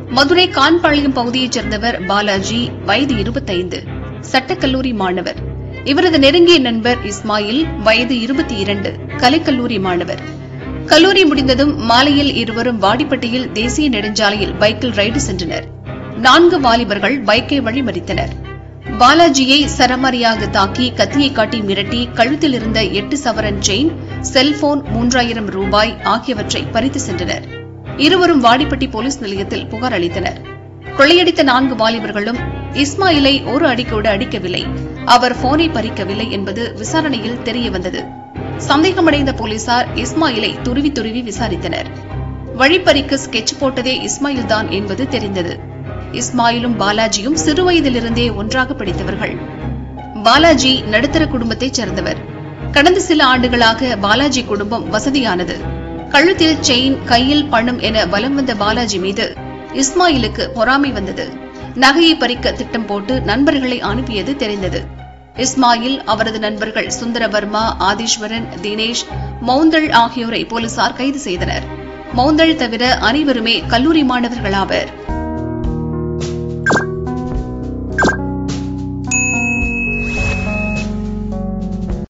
மதுரை கான்பாளையம் பகுதியைச் சேர்ந்தவர் பாலாஜி வயது இருபத்தைந்து சட்டக்கல்லூரி மாணவர் இவரது நெருங்கிய நண்பர் இஸ்மாயில் வயது இருபத்தி இரண்டு கலைக்கல்லூரி மாணவர் கல்லூரி முடிந்ததும் மாலையில் இருவரும் வாடிப்பட்டியில் தேசிய நெடுஞ்சாலையில் பைக்கில் ரைடு சென்றனர் நான்கு வாலிபர்கள் பைக்கை வழிமறித்தனர் பாலாஜியை சரமாரியாக தாக்கி கத்தியை காட்டி மிரட்டி கழுத்தில் இருந்த எட்டு சவரன் செயின் செல்போன் மூன்றாயிரம் ரூபாய் ஆகியவற்றை பறித்து சென்றனர் இருவரும் வாடிப்பட்டி போலீஸ் நிலையத்தில் புகார் அளித்தனர் கொள்ளையடித்த நான்கு வாலிபர்களும் இஸ்மாயிலை ஒரு அடி கூட அடிக்கவில்லை அவர் போனை பறிக்கவில்லை என்பது விசாரணையில் தெரியவந்தது சந்தேகமடைந்த போலீசார் இஸ்மாயிலை துருவி துருவி விசாரித்தனர் வழிப்பறிக்கு ஸ்கெட்ச் போட்டதே இஸ்மாயில் தான் என்பது தெரிந்தது இஸ்மாயிலும் பாலாஜியும் சிறுவயதிலிருந்தே ஒன்றாக படித்தவர்கள் பாலாஜி நடுத்தர குடும்பத்தைச் சேர்ந்தவர் கடந்த சில ஆண்டுகளாக பாலாஜி குடும்பம் வசதியானது கழுத்தில் செயின் கையில் பணம் என வலம் வந்த பாலாஜி மீது இஸ்மாயிலுக்கு பொறாமை வந்தது நகையை பறிக்க திட்டம் போட்டு நண்பர்களை அனுப்பியது தெரிந்தது இஸ்மாயில் அவரது நண்பர்கள் சுந்தரவர்மா ஆதீஸ்வரன் தினேஷ் மௌந்தள் ஆகியோரை போலீசார் கைது செய்தனர் மௌந்தள் தவிர அனைவருமே கல்லூரி மாணவர்களாவர்